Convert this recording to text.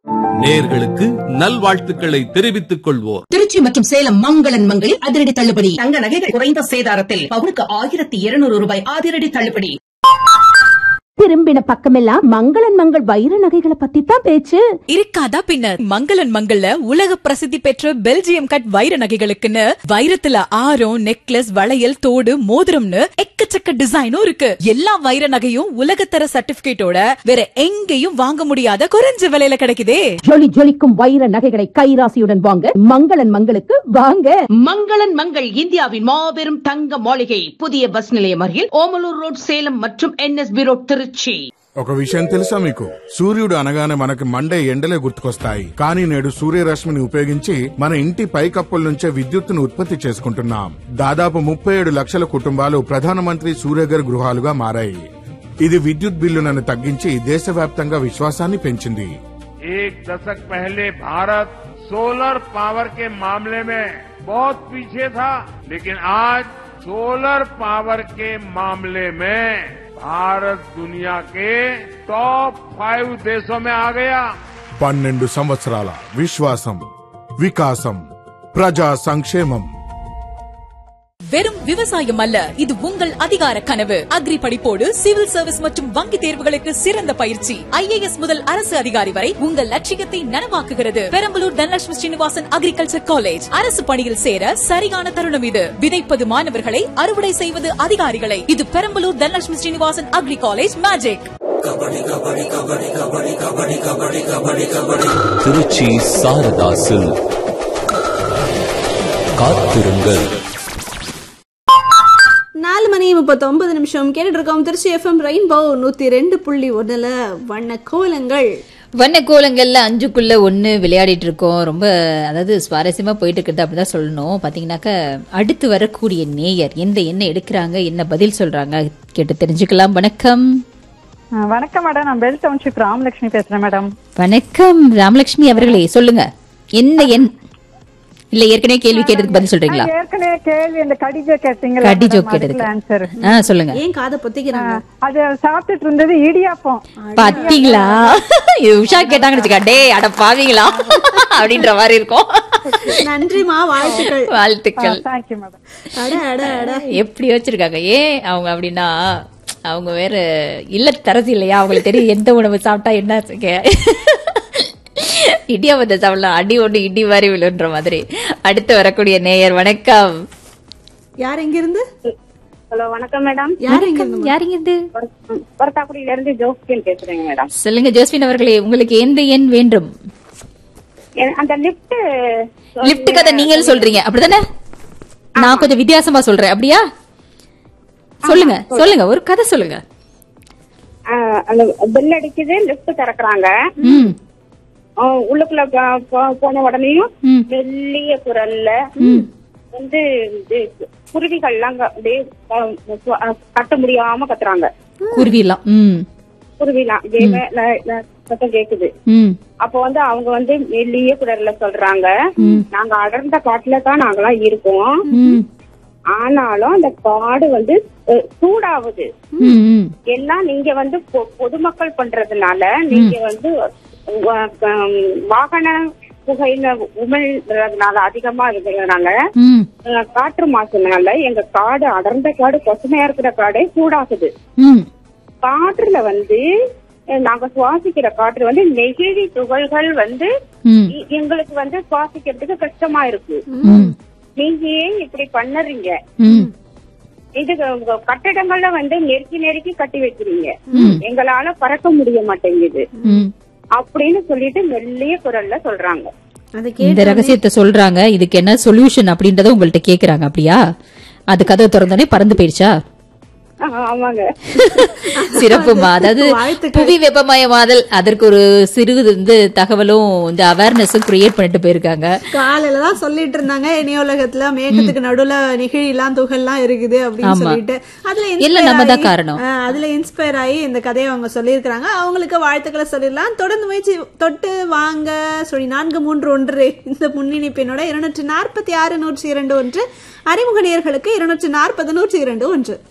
நேர்களுக்கு நல்வாழ்த்துக்களை தெரிவித்துக் கொள்வோர் திருச்சி மற்றும் சேலம் மங்களன் மங்களில் அதிரடி தள்ளுபடி தங்க நகைகள் குறைந்த சேதாரத்தில் பவுனுக்கு ஆயிரத்தி இருநூறு ரூபாய் அதிரடி தள்ளுபடி திரும்பின பக்கமெல்லாம் மங்களன் மங்கள் வைர நகைகளை பத்தி தான் பேச்சு இருக்காதா பின்ன மங்களன் மங்கள்ல உலக பிரசித்தி பெற்ற பெல்ஜியம் கட் வைர நகைகளுக்குன்னு வைரத்துல ஆரம் நெக்லஸ் வளையல் தோடு மோதிரம்னு எக்கச்சக்க டிசைனும் இருக்கு எல்லா வைர நகையும் உலகத்தர சர்டிபிகேட்டோட வேற எங்கேயும் வாங்க முடியாத குறைஞ்ச விலையில கிடைக்குதே ஜொலி ஜொலிக்கும் வைர நகைகளை கைராசியுடன் வாங்க மங்களன் மங்களுக்கு வாங்க மங்களன் மங்கள் இந்தியாவின் மாபெரும் தங்க மாளிகை புதிய பஸ் நிலையம் அருகில் ஓமலூர் ரோட் சேலம் மற்றும் என்எஸ்பி ரோட் திருச்சி ఒక విషయం తెలుసా మీకు సూర్యుడు అనగానే మనకి మండే ఎండలే గుర్తుకొస్తాయి కానీ నేడు సూర్యరశ్మిని ఉపయోగించి మన ఇంటి పైకప్పుల నుంచే విద్యుత్తును ఉత్పత్తి చేసుకుంటున్నాం దాదాపు ముప్పై ఏడు లక్షల కుటుంబాలు ప్రధానమంత్రి సూర్యఘర్ గృహాలుగా మారాయి ఇది విద్యుత్ బిల్లులను తగ్గించి దేశవ్యాప్తంగా విశ్వాసాన్ని పెంచింది एक दशक पहले भारत सोलर पावर के मामले में बहुत पीछे था लेकिन आज सोलर पावर के मामले में भारत दुनिया के टॉप फाइव देशों में आ गया పన్నెండు సంవత్సరాల విశ్వాసం వికాసం ప్రజా సంక్షేమం வெறும் விவசாயம் அல்ல இது உங்கள் அதிகார கனவு அக்ரி படிப்போடு சிவில் சர்வீஸ் மற்றும் வங்கி தேர்வுகளுக்கு சிறந்த பயிற்சி ஐஏஎஸ் முதல் அரசு அதிகாரி வரை உங்கள் லட்சியத்தை நனவாக்குகிறது பெரம்பலூர் தனலட்சுமி ஸ்ரீனிவாசன் அக்ரிகல்ச்சர் காலேஜ் அரசு பணியில் சேர சரியான தருணம் இது விதைப்பது மாணவர்களை அறுவடை செய்வது அதிகாரிகளை இது Perambalur Dhanalakshmi Srinivasan agri college magic Trichy Saradha silk காத்திருங்கள் நாலு மணி முப்பத்தொன்பது நிமிஷம் கேட்டுட்டு இருக்கோம் திருச்சி எஃப்எம் ரெயின்போ நூத்தி ரெண்டு புள்ளி ஒண்ணுல வண்ண கோலங்கள் வண்ண கோலங்கள்ல அஞ்சுக்குள்ள ஒன்று விளையாடிட்டு இருக்கோம் ரொம்ப அதாவது சுவாரஸ்யமா போயிட்டு இருக்குது அப்படிதான் சொல்லணும் பாத்தீங்கன்னாக்க அடுத்து வரக்கூடிய நேயர் எந்த என்ன எடுக்கிறாங்க என்ன பதில் சொல்றாங்க கேட்டு தெரிஞ்சுக்கலாம் வணக்கம் வணக்கம் மேடம் நான் பெல் டவுன்ஷிப் ராமலட்சுமி பேசுறேன் மேடம் வணக்கம் ராமலட்சுமி அவர்களே சொல்லுங்க என்ன எண் இல்ல ஏற்கனவே கேள்வி கேட்டதுக்கு பதில் சொல்றீங்களா நான் ஏற்கனவே கேள்வி இந்த கடிஜோ கேட்டீங்க கடி ஜோக் கேட்டதுக்கு ஆன்சர் ஆ சொல்லுங்க ஏன் காதை பொத்திக்கிறாங்க அது சாப்பிட்டுட்டு இருந்தது இடியாப்பம் பாத்தீங்களா இது உஷா கேட்டாங்கன்னு வச்சுக்கா டே அட பாவீங்களா அப்படின்ற மாதிரி இருக்கும் நன்றிமா வாழ்த்துக்கள் வாழ்த்துக்கள் தேங்க்யூ மேடம் அட அட அட எப்படி வச்சிருக்காங்க ஏன் அவங்க அப்படின்னா அவங்க வேற இல்லத்தரசி இல்லையா அவங்களுக்கு தெரியும் எந்த உணவு சாப்பிட்டா என்ன கே- இடியாப்பத்தை சாப்பிடலாம் அடி ஒண்ணு இடி மாதிரி விழுன்ற மாதிரி அடுத்து வரக்கூடிய நேயர் வணக்கம் யார் எங்க இருந்து ஹலோ வணக்கம் மேடம் யார் எங்க இருந்து யாருங்க இது பொரத்தாக்குடியில இருந்து ஜோஸ்பின் பேசுறேங்க மேடம் சொல்லுங்க ஜோஸ்பின் அவர்களே உங்களுக்கு எந்த எண் வேண்டும் எ- அந்த லிப்ட் லிப்ட் கதை நீங்களும் சொல்றீங்க அப்படிதானே நான் கொஞ்சம் வித்தியாசமா சொல்றேன் அப்படியா சொல்லுங்க சொல்லுங்க ஒரு கதை சொல்லுங்க அந்த பெல் அடிக்குது லிப்ட் திறக்கறாங்க ம் ஆ, உள்ளுக்குள்ள ப- போ- போன உடனேயும் ம். மெல்லிய குரல்ல வந்து இது குருவிகள்லாம் க- அப்படியே ஆ, ஆ, கட்ட முடியாம கத்துறாங்க குருவிலாம் ம் குருவிலாம் இதே மே- ல- ல- சத்தம் கேக்குது ம் அப்போ வந்து அவங்க வந்து மெல்லிய குரல்ல சொல்றாங்க நாங்க அடர்ந்த காட்டுல தான் நாங்கெல்லாம் இருக்கோம் ம் ஆனாலும் அந்த காடு வந்து அஹ், சூடாகுது ம் ம் எல்லாம் நீங்க வந்து பொ- பொதுமக்கள் பண்றதுனால நீங்க வந்து வ- கம், வாகன புகையில உமிழ்றதுனால அதிகமா இருக்கிறதுனால ம் அஹ், காற்று மாசுனால எங்க காடு அடர்ந்த காடு பசுமையா இருக்கிற காடே சூடாகுது ம் காற்றுல வந்து அஹ், நாங்க சுவாசிக்கிற காற்று வந்து நெகிழி துகள்கள் வந்து ம் எ- எங்களுக்கு வந்து சுவாசிக்கிறதுக்கு கஷ்டமா இருக்கு ம் நீங்க ஏன் இப்படி பண்ணுறீங்க ம் இது உங்க கட்டடங்கள்ல வந்து நெருக்கி நெருக்கி கட்டி வைக்கிறீங்க ம். எங்களால பறக்க முடிய மாட்டேங்குது ம் அப்படின்னு சொல்லிட்டு மெல்லிய குரல்ல சொல்றாங்க அதை இந்த கேட்டு ரகசியத்தை சொல்றாங்க இதுக்கு என்ன சொல்யூஷன் அப்படின்றத உங்கள்ட்ட கேக்குறாங்க அப்படியா அது கதவு திறந்தோடனே பறந்து போயிடுச்சா ஆஹ், ஆமாங்க சிறப்புமா அதாவது வாழ்த்துக்கள். புவி வெப்பமயமாதல் அதற்கு ஒரு சிறு வந்து தகவலும் இந்த அவேர்னஸும் கிரியேட் பண்ணிட்டு போயிருக்காங்க காலையில தான் சொல்லிட்டு இருந்தாங்க இணையோலகத்துல மேகத்துக்கு நடுவுல நெகிழிலாம் துகள்லாம் இருக்குது அப்படின்னு ஆமா. சொல்லிட்டு அதுல எல்லாம் inspire நம்ம தான் ஆகி- காரணம். ஆ, அதுல இன்ஸ்பயர் ஆகி இந்த கதையை அவங்க சொல்லியிருக்கிறாங்க அவங்களுக்கு வாழ்த்துக்களை சொல்லிடலாம் தொடர்ந்து முயற்சி தொட்டு வாங்க சொல்லி நான்கு மூன்று ஒன்று இந்த முன்னிணைப்பினோட இருநூற்றி நாற்பத்தி ஆறு நூற்றி இரண்டு ஒன்று அறிமுக நேயர்களுக்கு இருநூற்றி நாற்பது நூற்றி இரண்டு ஒன்று